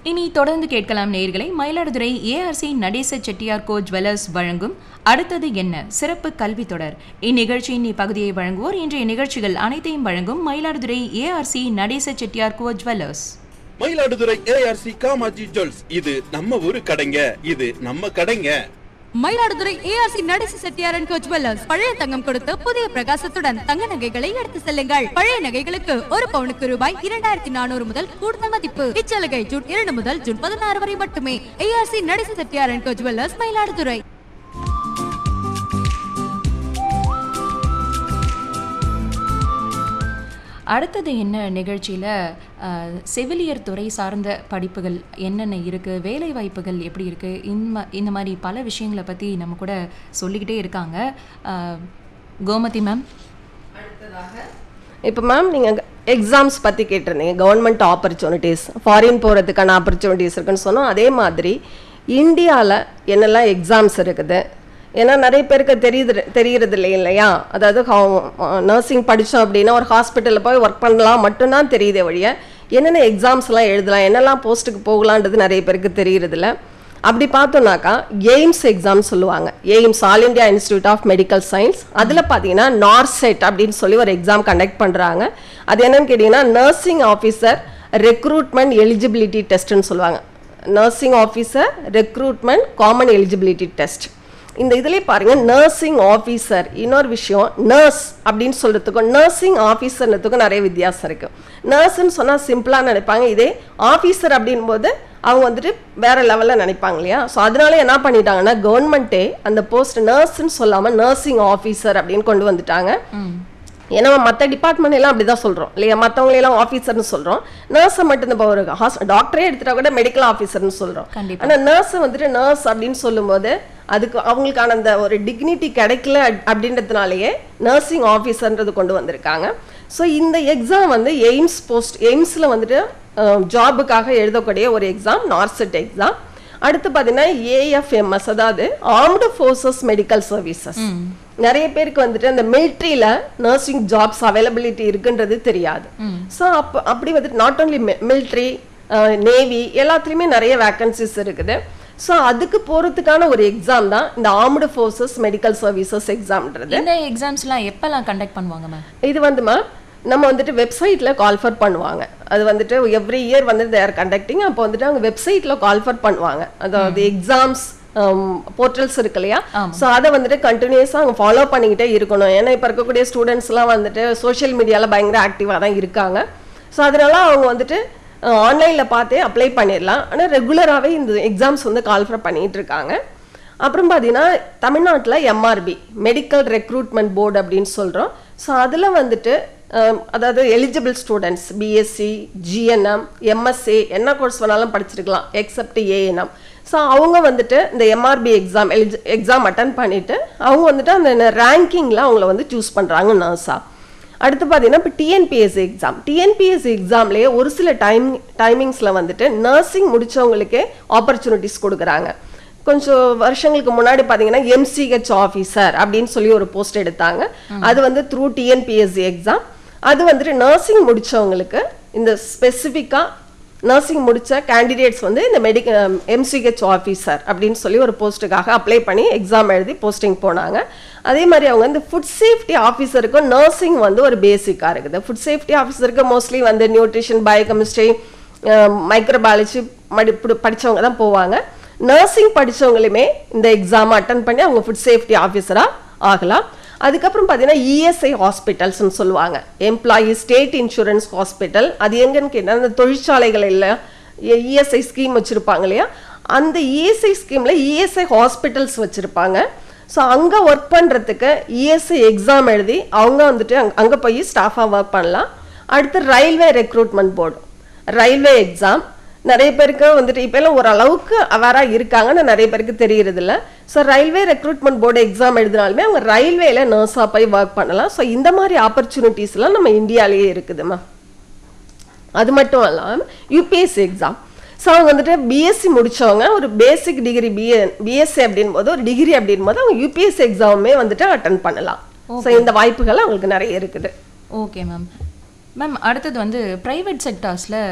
இனி தொடர்ந்து கேட்கலாம் நேயர்களை Mayiladuthurai ARC Natesa Chettiar co jewellers வழங்கும் அடுத்தது என்ன சிறப்பு கல்வி தொடர் இந்நிகழ்ச்சியின் இப்பகுதியை வழங்குவோர் இன்றைய நிகழ்ச்சிகள் அனைத்தையும் வழங்கும் Mayiladuthurai ARC Natesa Chettiar co jewellers Mayiladuthurai ARC Kamaji jewels இது நம்ம ஊரு கடைங்க இது நம்ம கடைங்க Mayiladuthurai ARC Natesi Chettiar and co jewellers பழைய தங்கம் கொடுத்து புதிய பிரகாசத்துடன் தங்க நகைகளை எடுத்து செல்லுங்கள் பழைய நகைகளுக்கு ஒரு பவுனுக்கு ரூபாய் இரண்டாயிரத்தி நானூறு முதல் கூடுதல் மதிப்பு இச்சலுகை ஜூன் இரண்டு முதல் ஜூன் பதினாறு வரை மட்டுமே ARC Natesi Chettiar and co jewellers Mayiladuthurai அடுத்தது என்ன நிகழ்ச்சியில் செவிலியர் துறை சார்ந்த படிப்புகள் என்னென்ன இருக்குது வேலை வாய்ப்புகள் எப்படி இருக்குது இந்த இந்த மாதிரி பல விஷயங்களை பற்றி நம்ம கூட சொல்லிக்கிட்டே இருக்காங்க அஹ், கோமதி மேம் இப்போ மேம் நீங்கள் எக்ஸாம்ஸ் பற்றி கேட்டிருந்தீங்க கவர்மெண்ட் ஆப்பர்ச்சுனிட்டிஸ் ஃபாரின் போகிறதுக்கான ஆப்பர்ச்சுனிட்டிஸ் இருக்குன்னு சொன்னோம் அதே மாதிரி இந்தியாவில் என்னெல்லாம் எக்ஸாம்ஸ் இருக்குது ஏன்னா நிறைய பேருக்கு தெரியுது தெரிகிறது இல்லை இல்லையா அதாவது நர்சிங் படித்தோம் அப்படின்னா ஒரு ஹாஸ்பிட்டலில் போய் ஒர்க் பண்ணலாம் மட்டும்தான் தெரியுதே வழிய என்னென்ன எக்ஸாம்ஸ்லாம் எழுதலாம் என்னெல்லாம் போஸ்ட்டுக்கு போகலான்றது நிறைய பேருக்கு தெரியறதில்ல அப்படி பார்த்தோம்னாக்கா எய்ம்ஸ் எக்ஸாம் சொல்லுவாங்க AIIMS all India institute of medical science அதில் பார்த்தீங்கன்னா நார்செட் அப்படின்னு சொல்லி ஒரு எக்ஸாம் கண்டக்ட் பண்ணுறாங்க அது என்னன்னு கேட்டிங்கன்னா நர்சிங் ஆஃபீஸர் ரெக்ரூட்மெண்ட் எலிஜிபிலிட்டி டெஸ்ட்னு சொல்லுவாங்க nursing officer recruitment common eligibility test இந்த இதுலேயே பாருங்க நர்சிங் ஆஃபீஸர் இன்னொரு விஷயம் நர்ஸ் அப்படின்னு சொல்றதுக்கும் நர்சிங் ஆஃபீஸர்ன்றதுக்கும் நிறைய வித்தியாசம் இருக்கு நர்ஸ்ன்னு சொன்னால் சிம்பிளாக நினைப்பாங்க இதே ஆஃபீஸர் அப்படின் போது அவங்க வந்துட்டு வேற லெவலில் நினைப்பாங்க இல்லையா ஸோ அதனால என்ன பண்ணிட்டாங்கன்னா கவர்மெண்ட்டே அந்த போஸ்ட் நர்ஸ்ன்னு சொல்லாமல் நர்சிங் ஆஃபீஸர் அப்படின்னு கொண்டு வந்துட்டாங்க ஏன்னா மற்ற டிபார்ட்மெண்ட் எல்லாம் அப்படிதான் சொல்றோம் இல்லையா மற்றவங்களை எல்லாம் ஆஃபீஸர்னு சொல்றோம் நர்ஸை மட்டும் இப்போ ஒரு டாக்டரே எடுத்துட்டா கூட மெடிக்கல் ஆஃபீஸர்னு சொல்றோம் கண்டிப்பா. ஆனா நர்ஸை வந்துட்டு நர்ஸ் அப்படின்னு சொல்லும்போது அதுக்கு அவங்களுக்கான அந்த ஒரு டிக்னிட்டி கிடைக்கல அப்- அப்படின்றதுனாலயே நர்சிங் ஆஃபீஸர்ன்றது கொண்டு வந்திருக்காங்க ஸோ இந்த எக்ஸாம் வந்து எய்ம்ஸ் போஸ்ட் எய்ம்ஸில் வந்துட்டு ஜாபுக்காக எழுதக்கூடிய ஒரு எக்ஸாம் நார்செட் எக்ஸாம் அடுத்து பார்த்தீங்கன்னா ஏஎஃப்எம்எஸ் அதாவது ஆர்ம்டு ஃபோர்ஸஸ் மெடிக்கல் சர்வீசஸ் நிறைய பேருக்கு வந்துட்டு அந்த மிலிட்ரியில் நர்சிங் ஜாப்ஸ் அவைலபிலிட்டி இருக்குன்றது தெரியாது ஸோ அப்போ அப்படி வந்துட்டு நாட் ஓன்லி மிலிட்ரி நேவி எல்லாத்துலேயுமே நிறைய வேக்கன்சிஸ் இருக்குது ஸோ அதுக்கு போகிறதுக்கான ஒரு எக்ஸாம் தான் இந்த ஆர்ம்டு ஃபோர்ஸஸ் மெடிக்கல் சர்வீசஸ் எக்ஸாம்ன்றது இந்த எக்ஸாம்ஸ்லாம் எப்போல்லாம் கண்டக்ட் பண்ணுவாங்க மேம் இது வந்துமா நம்ம வந்துட்டு வெப்சைட்டில் கால்ஃபர் பண்ணுவாங்க அது வந்துட்டு எவ்ரி இயர் வந்து தேர் கண்டக்டிங் அப்போ வந்துட்டு அவங்க வெப்சைட்டில் கால்ஃபர் பண்ணுவாங்க அதாவது எக்ஸாம்ஸ் போர்ட்டல்ஸ் இருக்கு இல்லையா ஸோ அதை வந்துட்டு கண்டினியூஸாக அவங்க ஃபாலோ பண்ணிக்கிட்டே இருக்கணும் ஏன்னா இப்போ இருக்கக்கூடிய ஸ்டூடெண்ட்ஸ்லாம் வந்துட்டு சோஷியல் மீடியாவில் பயங்கர ஆக்டிவாக தான் இருக்காங்க ஸோ அதனால அவங்க வந்துட்டு ஆன்லைனில் பார்த்தே அப்ளை பண்ணிடலாம் ஆனால் ரெகுலராகவே இந்த எக்ஸாம்ஸ் வந்து கால்ஃபர் பண்ணிட்டு இருக்காங்க அப்புறம் பார்த்தீங்கன்னா தமிழ்நாட்டில் எம்ஆர்பி மெடிக்கல் ரெக்ரூட்மெண்ட் போர்டு அப்படின்னு சொல்கிறோம் ஸோ அதில் வந்துட்டு அஹ், அதாவது eligible students BSc GNM MSc என்ன கோர்ஸ் வேணாலும் படிச்சிருக்கலாம் எக்ஸப்ட் ஏஎன்எம் ஸோ அவங்க வந்துட்டு இந்த எம்ஆர்பி எக்ஸாம் எலிஜி எக்ஸாம் அட்டன் பண்ணிவிட்டு அவங்க வந்துட்டு அந்த ரேங்கிங்கில் அவங்கள வந்து சூஸ் பண்ணுறாங்க நர்ஸாக அடுத்து பார்த்தீங்கன்னா இப்போ டிஎன்பிஎஸ்சி எக்ஸாம் டிஎன்பிஎஸ்சி எக்ஸாம்லேயே ஒரு சில டைம் டைமிங்ஸில் வந்துட்டு நர்சிங் முடிச்சவங்களுக்கே ஆப்பர்ச்சுனிட்டிஸ் கொடுக்குறாங்க கொஞ்சம் வருஷங்களுக்கு முன்னாடி பார்த்தீங்கன்னா எம்சிஹெச் ஆஃபீஸர் அப்படின்னு சொல்லி ஒரு போஸ்ட் எடுத்தாங்க அது வந்து த்ரூ டிஎன்பிஎஸ்சி எக்ஸாம் அது வந்துட்டு நர்சிங் முடிச்சவங்களுக்கு இந்த ஸ்பெசிஃபிக்காக நர்சிங் முடிச்ச கேண்டிடேட்ஸ் வந்து இந்த மெடிக்க எம்சிஹெச் ஆஃபீஸர் அப்படின்னு சொல்லி ஒரு போஸ்ட்டுக்காக அப்ளை பண்ணி எக்ஸாம் எழுதி போஸ்டிங் போனாங்க அதே மாதிரி அவங்க வந்து ஃபுட் சேஃப்டி ஆஃபீஸருக்கும் நர்சிங் வந்து ஒரு பேசிக்காக இருக்குது ஃபுட் சேஃப்டி ஆஃபீஸருக்கு மோஸ்ட்லி வந்து நியூட்ரிஷன் பயோகெமிஸ்ட்ரி மைக்ரோபாலஜி மடி இப்படி படிச்சவங்க தான் போவாங்க நர்சிங் படிச்சவங்களுமே இந்த எக்ஸாம் அட்டன் பண்ணி அவங்க ஃபுட் சேஃப்டி ஆஃபீஸராக ஆகலாம் அதுக்கப்புறம் பார்த்தீங்கன்னா இஎஸ்ஐ ஹாஸ்பிட்டல்ஸ்னு சொல்லுவாங்க எம்ப்ளாயி ஸ்டேட் இன்சூரன்ஸ் ஹாஸ்பிட்டல் அது எங்கன்னு கேட்டால் அந்த தொழிற்சாலைகள் இல்லை இஎஸ்ஐ ஸ்கீம் வச்சுருப்பாங்க இல்லையா அந்த இஎஸ்ஐ ஸ்கீமில் இஎஸ்ஐ ஹாஸ்பிட்டல்ஸ் வச்சுருப்பாங்க ஸோ அங்கே ஒர்க் பண்ணுறதுக்கு இஎஸ்ஐ எக்ஸாம் எழுதி அவங்க வந்துட்டு அங்கே அங்கே போய் ஸ்டாஃபாக ஒர்க் பண்ணலாம் அடுத்து railway recruitment board railway exam நிறைய பேருக்கு வந்துட்டு இப்போ எல்லாம் ஓரளவுக்கு அவேராக இருக்காங்கன்னு நிறைய பேருக்கு தெரியறது இல்ல so railway recruitment board exam எழுதினாலுமே அவங்க ரயில்வேல நர்ஸாக போய் ஒர்க் பண்ணலாம் ஸோ இந்த மாதிரி ஆப்பர்ச்சுனிட்டிஸ்லாம் நம்ம இந்தியாலேயே இருக்குதுமா அது மட்டும் இல்லாமல் யூபிஎஸ்சி எக்ஸாம் ஸோ அவங்க வந்துட்டு பிஎஸ்சி முடிச்சவங்க ஒரு பேசிக் டிகிரி பிஏ பிஎஸ்சி அப்படின் போது ஒரு டிகிரி அப்படின் போது அவங்க யூபிஎஸ்சி எக்ஸாமுமே வந்துட்டு அட்டன் பண்ணலாம் ஸோ இந்த வாய்ப்புகள் அவங்களுக்கு நிறைய இருக்குது ஓகே மேம் மேம் அடுத்தது வந்து ப்ரைவேட் செக்டார்ஸில்